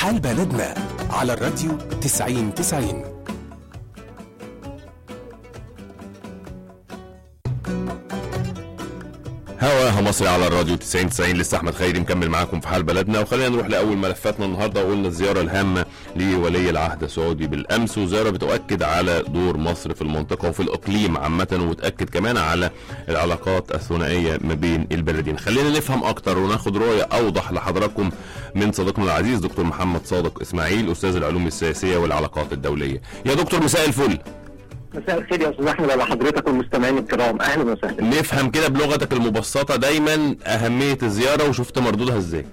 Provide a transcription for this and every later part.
حال بلدنا على الراديو 90 90 هواها مصري على الراديو 90 90 لسه احمد خيري مكمل معاكم في حال بلدنا وخلينا نروح لاول ملفاتنا النهارده وقلنا الزياره الهامه لولي العهد السعودي بالامس وزياره بتؤكد على دور مصر في المنطقه وفي الاقليم عامه وتاكد كمان على العلاقات الثنائيه ما بين البلدين خلينا نفهم اكتر وناخد رؤيه اوضح لحضراتكم من صديقنا العزيز دكتور محمد صادق اسماعيل استاذ العلوم السياسيه والعلاقات الدوليه يا دكتور مساء الفل مساء الخير يا استاذ احمد على حضرتك والمستمعين الكرام اهلا وسهلا نفهم كده بلغتك المبسطه دايما اهميه الزياره وشفت مردودها ازاي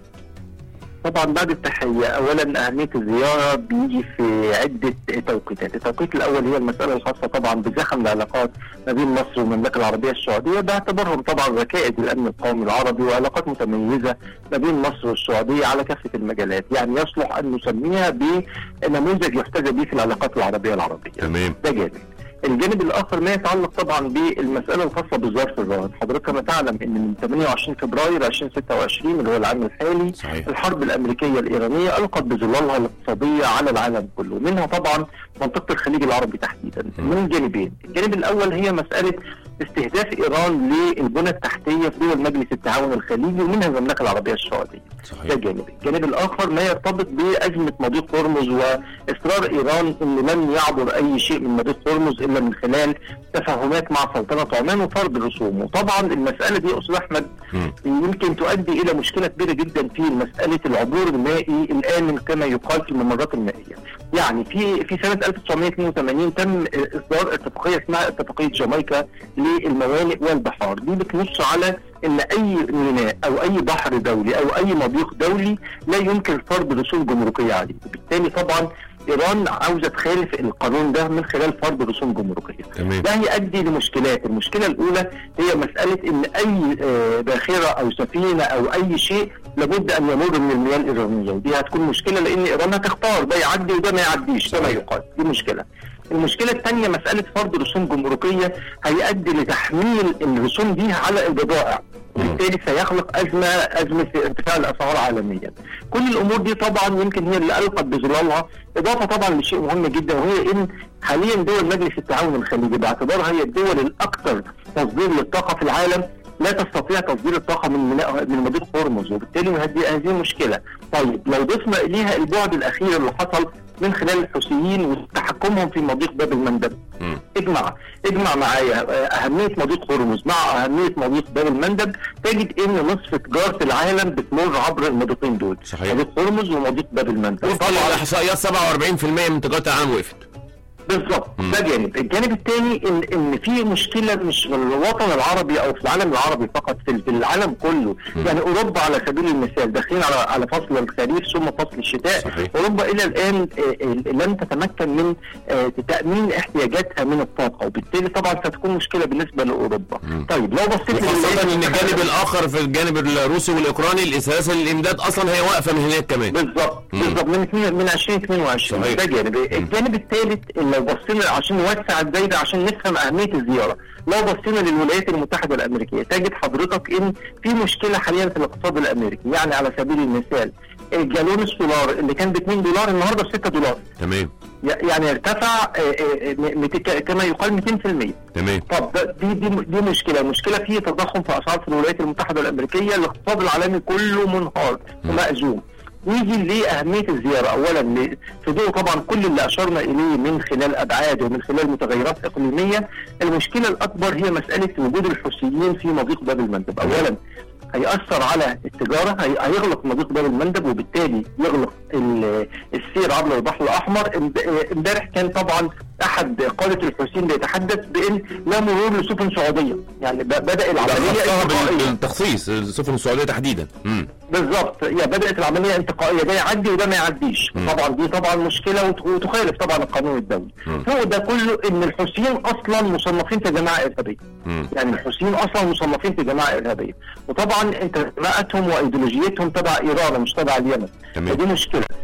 طبعا بعد التحيه اولا اهميه الزياره بيجي في عده توقيتات، التوقيت الاول هي المساله الخاصه طبعا بزخم العلاقات ما بين مصر والمملكه العربيه السعوديه باعتبارهم طبعا ركائز الامن القومي العربي وعلاقات متميزه ما بين مصر والسعوديه على كافه المجالات، يعني يصلح ان نسميها بنموذج يحتذى به في العلاقات العربيه العربيه. تمام ده جانب. الجانب الاخر ما يتعلق طبعا بالمساله الخاصه بالظرف الراهن، حضرتك كما تعلم ان من 28 فبراير 2026 اللي هو العام الحالي صحيح الحرب الامريكيه الايرانيه القت بظلالها الاقتصاديه على العالم كله، منها طبعا منطقه الخليج العربي تحديدا، من جانبين، الجانب الاول هي مساله استهداف ايران للبنى التحتيه في دول مجلس التعاون الخليجي ومنها المملكه العربيه السعوديه. ده صحيح جانب، الجانب الاخر ما يرتبط بازمه مضيق هرمز واصرار ايران ان لن يعبر اي شيء من مضيق هرمز الا من خلال تفاهمات مع سلطنه عمان وفرض رسوم، وطبعا المساله دي يا استاذ احمد مم. يمكن تؤدي الى مشكله كبيره جدا في مساله العبور المائي الامن كما يقال في الممرات المائيه. يعني في في سنه 1982 تم اصدار اتفاقيه اسمها اتفاقيه جامايكا للموانئ والبحار، دي بتنص على ان اي ميناء او اي بحر دولي او اي مضيق دولي لا يمكن فرض رسوم جمركيه عليه، وبالتالي طبعا ايران عاوزه تخالف القانون ده من خلال فرض رسوم جمركيه. تمام ده هيؤدي لمشكلات، المشكله الاولى هي مساله ان اي آه، باخره او سفينه او اي شيء لابد ان يمر من المياه الايرانيه ودي هتكون مشكله لان ايران هتختار ده يعدي وده ما يعديش كما صحيح. يقال دي مشكله. المشكله الثانيه مساله فرض رسوم جمركيه هيؤدي لتحميل الرسوم دي على البضائع وبالتالي سيخلق ازمه ازمه في ارتفاع الاسعار عالميا. كل الامور دي طبعا يمكن هي اللي القت بظلالها اضافه طبعا لشيء مهم جدا وهي ان حاليا دول مجلس التعاون الخليجي باعتبارها هي الدول الاكثر تصدير للطاقه في العالم لا تستطيع تصدير الطاقه من ميناء- من مضيق هرمز وبالتالي هذه هذه مشكله. طيب لو ضفنا اليها البعد الاخير اللي حصل من خلال الحوثيين وتحكمهم في مضيق باب المندب مم. اجمع اجمع معايا آه، اهميه مضيق هرمز مع اهميه مضيق باب المندب تجد ان نصف تجاره العالم بتمر عبر المضيقين دول صحيح. مضيق هرمز ومضيق باب المندب وفقا للاحصائيات 47% من تجاره العالم وقفت بالظبط مم. ده جانب الجانب الثاني ان ان في مشكله مش في الوطن العربي او في العالم العربي فقط في في العالم كله مم. يعني اوروبا على سبيل المثال داخلين على على فصل الخريف ثم فصل الشتاء صحيح. اوروبا الى الان آه، آه، لم تتمكن من آه، تامين احتياجاتها من الطاقه وبالتالي طبعا ستكون مشكله بالنسبه لاوروبا مم. طيب لو بصيت وخاصة ان للولايات الجانب المتحدة- الاخر في الجانب الروسي والاوكراني الاساس الامداد اصلا هي واقفه من هناك كمان بالظبط مم. بالظبط من اتنين- من 2022 صحيح. ده جانب الجانب الثالث اللي لو بصينا عشان نوسع الدايره عشان نفهم اهميه الزياره لو بصينا للولايات المتحده الامريكيه تجد حضرتك ان في مشكله حاليا في الاقتصاد الامريكي يعني على سبيل المثال جالون السولار اللي كان ب 2 دولار النهارده ب 6 دولار تمام ي- يعني ارتفع آه، آه، م- مت- كما يقال 200% تمام طب ده- دي دي دي مشكله، المشكله في تضخم في اسعار في الولايات المتحده الامريكيه، الاقتصاد العالمي كله منهار مم. ومأزوم. نيجي لأهمية الزيارة أولا ل- في ضوء طبعا كل اللي أشرنا إليه من خلال أبعاد ومن خلال متغيرات إقليمية المشكلة الأكبر هي مسألة وجود الحوثيين في مضيق باب المندب أولا هيأثر على التجارة هي- هيغلق مضيق باب المندب وبالتالي يغلق ال- السير عبر البحر الأحمر امب- امبارح كان طبعا أحد قادة الحوثيين بيتحدث بأن لا مرور لسفن سعودية يعني ب- بدأ العملية خاصة بال- انتقائية. بالتخصيص السفن السعوديه تحديدا امم بالظبط يا بدات العمليه انتقائيه ده يعدي وده ما يعديش مم. طبعا دي طبعا مشكله وت- وتخالف طبعا القانون الدولي مم. فوق ده كله ان الحوثيين اصلا مصنفين في جماعه ارهابيه امم يعني الحوثيين اصلا مصنفين في جماعه ارهابيه وطبعا انتماءاتهم وايديولوجيتهم تبع ايران مش تبع اليمن تمام فدي مشكله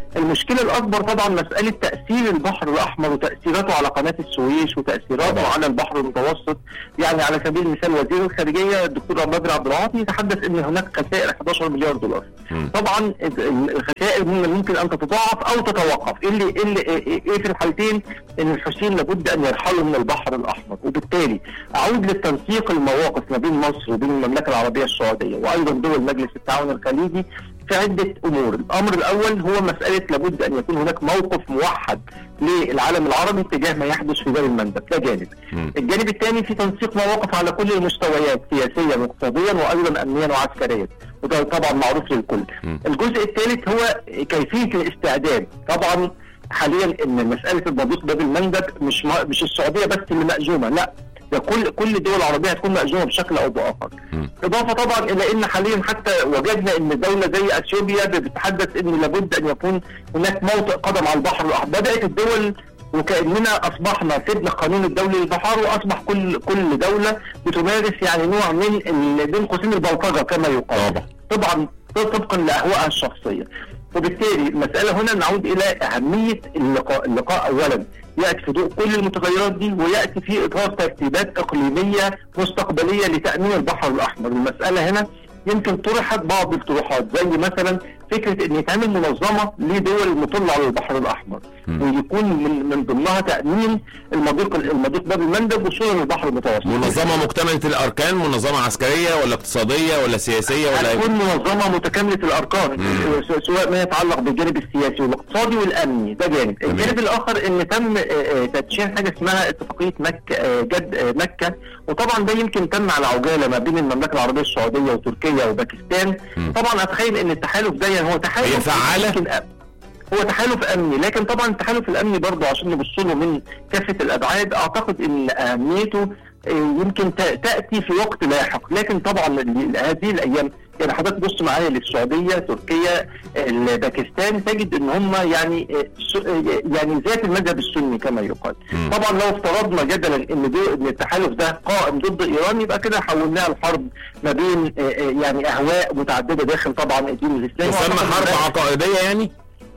المشكله الاكبر طبعا مساله تاثير البحر الاحمر وتاثيراته على قناه السويس وتاثيراته طبعا. على البحر المتوسط يعني على سبيل المثال وزير الخارجيه الدكتور عبد القادر عبد العاطي يتحدث ان هناك خسائر 11 مليار دولار مم. طبعا الخسائر من الممكن ان تتضاعف او تتوقف ايه اللي ايه اللي ايه في الحالتين ان الحوثيين لابد ان يرحلوا من البحر الاحمر وبالتالي اعود للتنسيق المواقف ما بين مصر وبين المملكه العربيه السعوديه وايضا دول مجلس التعاون الخليجي في عدة أمور الأمر الأول هو مسألة لابد أن يكون هناك موقف موحد للعالم العربي تجاه ما يحدث في باب المندب ده جانب مم. الجانب الثاني في تنسيق مواقف على كل المستويات سياسيا واقتصاديا وايضا امنيا وعسكريا وده طبعا معروف للكل. مم. الجزء الثالث هو كيفيه الاستعداد طبعا حاليا ان مساله المضيق باب المندب مش ما مش السعوديه بس اللي مأزومه لا ده كل كل الدول العربيه هتكون مأزومه بشكل او باخر. مم. اضافه طبعا الى ان حاليا حتى وجدنا ان دوله زي اثيوبيا بتتحدث ان لابد ان يكون هناك موطئ قدم على البحر الاحمر بدات الدول وكاننا اصبحنا سيبنا القانون الدولي للبحار واصبح كل كل دوله بتمارس يعني نوع من ال- بين قوسين البلطجه كما يقال طبعا. طبعا طبقا لاهوائها الشخصيه وبالتالي المساله هنا نعود الى اهميه اللقاء اللقاء اولا ياتي في ضوء كل المتغيرات دي وياتي في اطار ترتيبات اقليميه مستقبليه لتامين البحر الاحمر المساله هنا يمكن طرحت بعض الطروحات زي مثلا فكره ان يتعمل منظمه لدول المطله على البحر الاحمر مم. ويكون من, من ضمنها تامين المضيق المضيق باب المندب وصولا للبحر المتوسط منظمه مكتمله الاركان منظمه عسكريه ولا اقتصاديه ولا سياسيه ولا هتكون منظمه متكامله الاركان مم. س- سواء ما يتعلق بالجانب السياسي والاقتصادي والامني ده جانب تمام. الجانب الاخر ان تم آه، آه، تدشين حاجه اسمها اتفاقيه مكه آه، جد آه، مكه وطبعا ده يمكن تم على عجاله ما بين المملكه العربيه السعوديه وتركيا وباكستان مم. طبعا اتخيل ان التحالف ده يعني هو تحالف هي فعالة؟ يمكن أ- هو تحالف امني لكن طبعا التحالف الامني برضه عشان نبص له من كافه الابعاد اعتقد ان اهميته آه، يمكن ت- تاتي في وقت لاحق لكن طبعا ال- هذه الايام يعني حضرتك بص معايا للسعوديه تركيا ال- باكستان تجد ان هم يعني آه، س- آه، يعني ذات المذهب السني كما يقال مم. طبعا لو افترضنا جدلا ان دو ان التحالف ده قائم ضد ايران يبقى كده حولناها لحرب ما بين آه، آه، يعني اهواء متعدده داخل طبعا الدين الاسلامي تسمى وأعتقد حرب ده- عقائديه يعني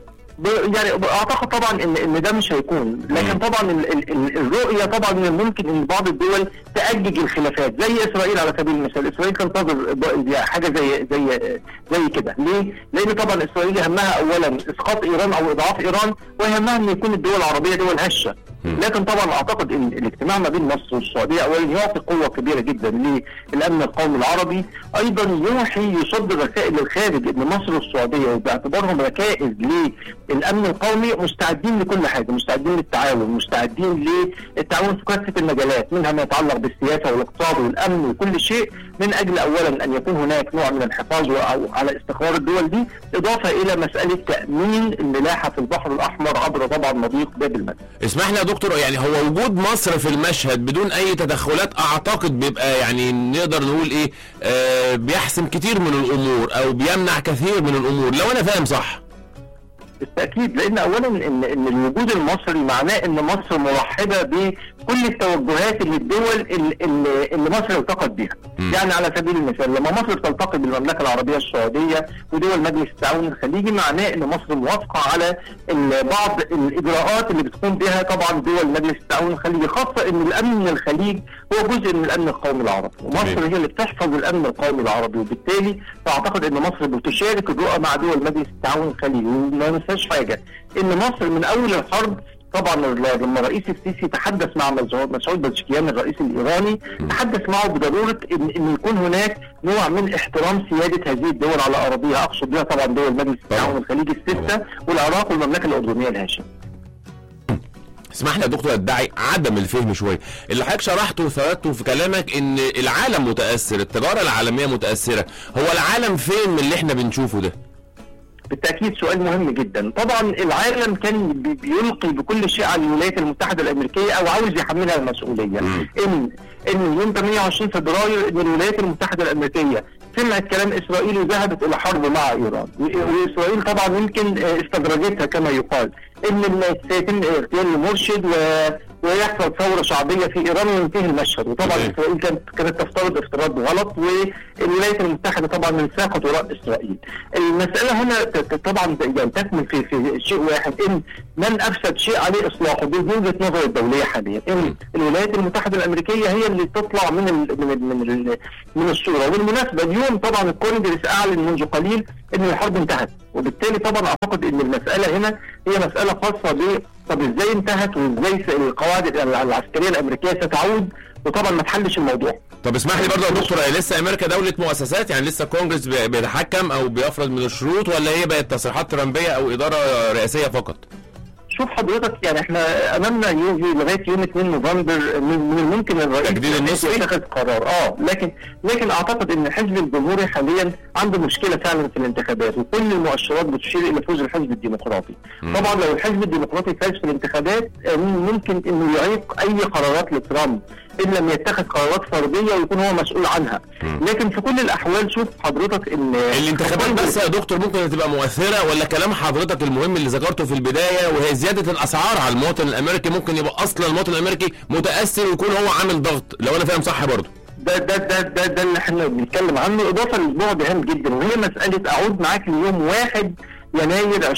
ب- يعني اعتقد طبعا ان ان ده مش هيكون لكن مم. طبعا ال ال ال الرؤيه طبعا من الممكن ان بعض الدول تاجج الخلافات زي اسرائيل على سبيل المثال اسرائيل تنتظر ب- يعني حاجه زي زي زي كده ليه؟ لان طبعا اسرائيل يهمها اولا اسقاط ايران او اضعاف ايران ويهمها ان يكون الدول العربيه دول هشه مم. لكن طبعا اعتقد ان الاجتماع ما بين مصر والسعوديه اولا يعطي قوه كبيره جدا للامن القومي العربي ايضا يوحي يصدر رسائل للخارج ان مصر والسعوديه وباعتبارهم ركائز للامن القومي مستعدين لكل حاجه مستعدين للتعاون مستعدين للتعاون في كافه المجالات منها ما يتعلق بالسياسه والاقتصاد والامن وكل شيء من اجل اولا ان يكون هناك نوع من الحفاظ أو على استقرار الدول دي اضافه الى مساله تامين الملاحه في البحر الاحمر عبر طبعا مضيق باب المندب اسمح لي يا دكتور يعني هو وجود مصر في المشهد بدون اي تدخلات اعتقد بيبقى يعني نقدر نقول ايه آه بيحسم كتير من الامور او بيمنع كثير من الامور لو انا فاهم صح بالتاكيد لان اولا ان ان الوجود المصري معناه ان مصر مرحبه بكل التوجهات اللي الدول اللي, اللي اللي مصر التقت بها مم. يعني على سبيل المثال لما مصر تلتقي بالمملكه العربيه السعوديه ودول مجلس التعاون الخليجي معناه ان مصر موافقه على ال- بعض الاجراءات اللي بتقوم بها طبعا دول مجلس التعاون الخليجي خاصه ان الامن من الخليج هو جزء من الامن القومي العربي ومصر تمام. هي اللي بتحفظ الامن القومي العربي وبالتالي فاعتقد ان مصر بتشارك الرؤى مع دول مجلس التعاون الخليجي وما ننساش حاجه ان مصر من اول الحرب طبعا لما الرئيس السيسي تحدث مع مسعود مسعود بزشكيان الرئيس الايراني تحدث معه بضروره ان ان يكون هناك نوع من احترام سياده هذه الدول على اراضيها اقصد بها طبعا دول مجلس التعاون الخليجي السته والعراق والمملكه الاردنيه الهاشميه اسمح لي يا دكتور ادعي عدم الفهم شويه اللي حضرتك شرحته وثبته في كلامك ان العالم متاثر التجاره العالميه متاثره هو العالم فين من اللي احنا بنشوفه ده بالتاكيد سؤال مهم جدا طبعا العالم كان بي- بيلقي بكل شيء على الولايات المتحده الامريكيه او عاوز يحملها المسؤوليه مم. ان ان يوم 28 فبراير ان الولايات المتحده الامريكيه سمعت كلام اسرائيل وذهبت الى حرب مع ايران و- واسرائيل طبعا يمكن آه، استدرجتها كما يقال ان ال- سيتم اغتيال المرشد و ويحصل ثوره شعبيه في ايران وينتهي المشهد وطبعا تمام. اسرائيل كانت كانت تفترض افتراض غلط والولايات المتحده طبعا انساقت وراء اسرائيل. المساله هنا ت- ت- طبعا يعني تكمن في في شيء واحد ان من افسد شيء عليه اصلاحه دي وجهه نظر الدوليه حاليا ان الولايات المتحده الامريكيه هي اللي تطلع من ال من ال من ال من الصوره وبالمناسبه اليوم طبعا الكونجرس اعلن منذ قليل ان الحرب انتهت وبالتالي طبعا اعتقد ان المساله هنا هي مساله خاصه ب طب ازاي انتهت وازاي س- القواعد العسكريه الامريكيه ستعود وطبعا ما تحلش الموضوع طب اسمح لي برضه يا دكتور هي لسه امريكا دوله مؤسسات يعني لسه الكونجرس بي- بيتحكم او بيفرض من الشروط ولا هي بقت تصريحات ترامبيه او اداره رئاسيه فقط؟ شوف حضرتك يعني احنا امامنا يوم لغايه يوم 2 نوفمبر من من الممكن الرئيس تجديد النصفي؟ يتخذ قرار اه لكن لكن اعتقد ان الحزب الجمهوري حاليا عنده مشكله فعلا في الانتخابات وكل المؤشرات بتشير الى فوز الحزب الديمقراطي مم. طبعا لو الحزب الديمقراطي فاز في الانتخابات آه، ممكن انه يعيق اي قرارات لترامب ان لم يتخذ قرارات فرديه ويكون هو مسؤول عنها مم. لكن في كل الاحوال شوف حضرتك ان الانتخابات بس يا دكتور ممكن تبقى مؤثره ولا كلام حضرتك المهم اللي ذكرته في البدايه وهي زياده الاسعار على المواطن الامريكي ممكن يبقى اصلا المواطن الامريكي متاثر ويكون هو عامل ضغط لو انا فاهم صح برضه ده ده ده ده, ده اللي احنا بنتكلم عنه اضافه للبعد هام جدا وهي مساله اعود معاك ليوم 1 يناير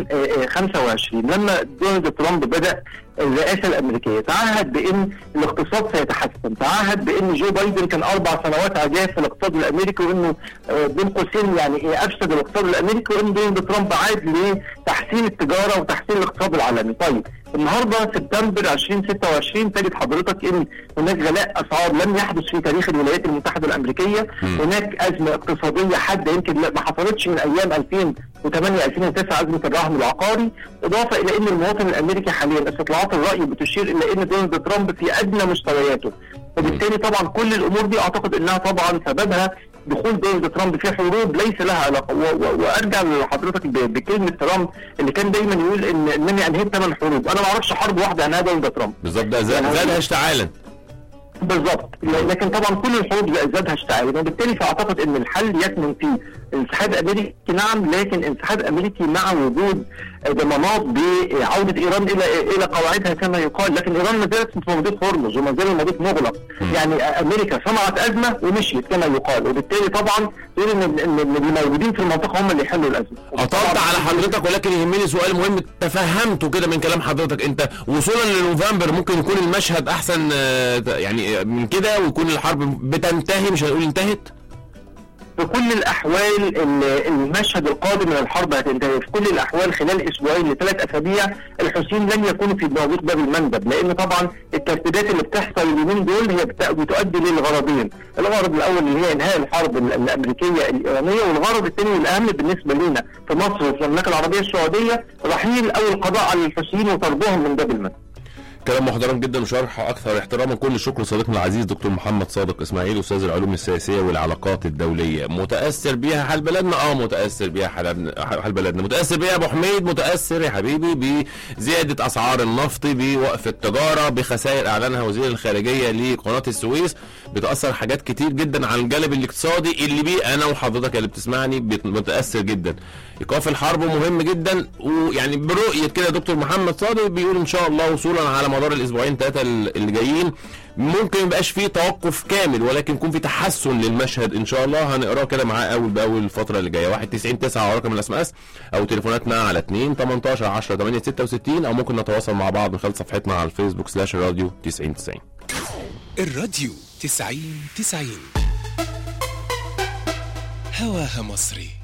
2025 لما دونالد ترامب بدا الرئاسه الامريكيه تعهد بان الاقتصاد سيتحسن تعهد بان جو بايدن كان اربع سنوات عجاف في الاقتصاد الامريكي وانه آه، بين قوسين يعني إيه افسد الاقتصاد الامريكي وان دونالد ترامب عاد لتحسين التجاره وتحسين الاقتصاد العالمي طيب النهارده سبتمبر 2026 تجد حضرتك ان هناك غلاء اسعار لم يحدث في تاريخ الولايات المتحده الامريكيه مم. هناك ازمه اقتصاديه حاده يمكن لا- ما حصلتش من ايام 2008 2009 ازمه الرهن العقاري اضافه الى ان المواطن الامريكي حاليا استطلاعات الراي بتشير الى ان دونالد ترامب في ادنى مستوياته وبالتالي طبعا كل الامور دي اعتقد انها طبعا سببها دخول دونالد ترامب في حروب ليس لها علاقه و- و- وارجع لحضرتك ب- بكلمه ترامب اللي كان دايما يقول ان انني انهيت ثمان حروب انا ما اعرفش حرب واحده انهاها دونالد ترامب بالظبط ده زاد- يعني- زادها اشتعالا بالظبط لكن طبعا كل الحروب زادها اشتعالا وبالتالي فاعتقد ان الحل يكمن في انسحاب امريكي نعم لكن انسحاب امريكي مع وجود ضمانات بعوده ايران الى الى قواعدها كما يقال لكن ايران ما زالت في مضيق هرمز وما زال المضيق مغلق يعني امريكا صنعت ازمه ومشيت كما يقال وبالتالي طبعا تقول ان ان إن اللي موجودين في المنطقه هم اللي يحلوا الازمه قطعت على حضرتك ولكن يهمني سؤال مهم تفهمته كده من كلام حضرتك انت وصولا لنوفمبر ممكن يكون المشهد احسن آه، يعني آه، من كده ويكون الحرب بتنتهي مش هنقول انتهت في كل الاحوال ال- المشهد القادم من الحرب هتنتهي في كل الاحوال خلال اسبوعين لثلاث اسابيع الحوثيين لن يكونوا في موضوع باب المندب لان طبعا الترتيبات اللي بتحصل اليومين دول هي بت- بتؤدي للغرضين الغرض الاول اللي هي انهاء الحرب ال- الامريكيه الايرانيه والغرض الثاني والاهم بالنسبه لنا في مصر وفي المملكه العربيه السعوديه رحيل او القضاء على الحوثيين وطردهم من باب المندب كلام محترم جدا وشرح اكثر احتراما كل الشكر صديقنا العزيز دكتور محمد صادق اسماعيل استاذ العلوم السياسيه والعلاقات الدوليه متاثر بيها حال بلدنا اه متاثر بيها حال حال بلدنا متاثر بيها يا ابو حميد متاثر يا حبيبي بزياده اسعار النفط بوقف التجاره بخسائر اعلنها وزير الخارجيه لقناه السويس بتاثر حاجات كتير جدا على الجانب الاقتصادي اللي بيه انا وحضرتك اللي بتسمعني بت- متاثر جدا ايقاف الحرب مهم جدا ويعني برؤيه كده دكتور محمد صادق بيقول ان شاء الله وصولا على مدار الاسبوعين ثلاثه اللي جايين ممكن ما يبقاش فيه توقف كامل ولكن يكون في تحسن للمشهد ان شاء الله هنقراه كده معاه اول باول الفتره اللي جايه 1 90 9 على رقم الاس ام اس او تليفوناتنا على 2 18 10 8 66 او ممكن نتواصل مع بعض من خلال صفحتنا على الفيسبوك سلاش راديو 90 90 الراديو تسعين تسعين هواها مصري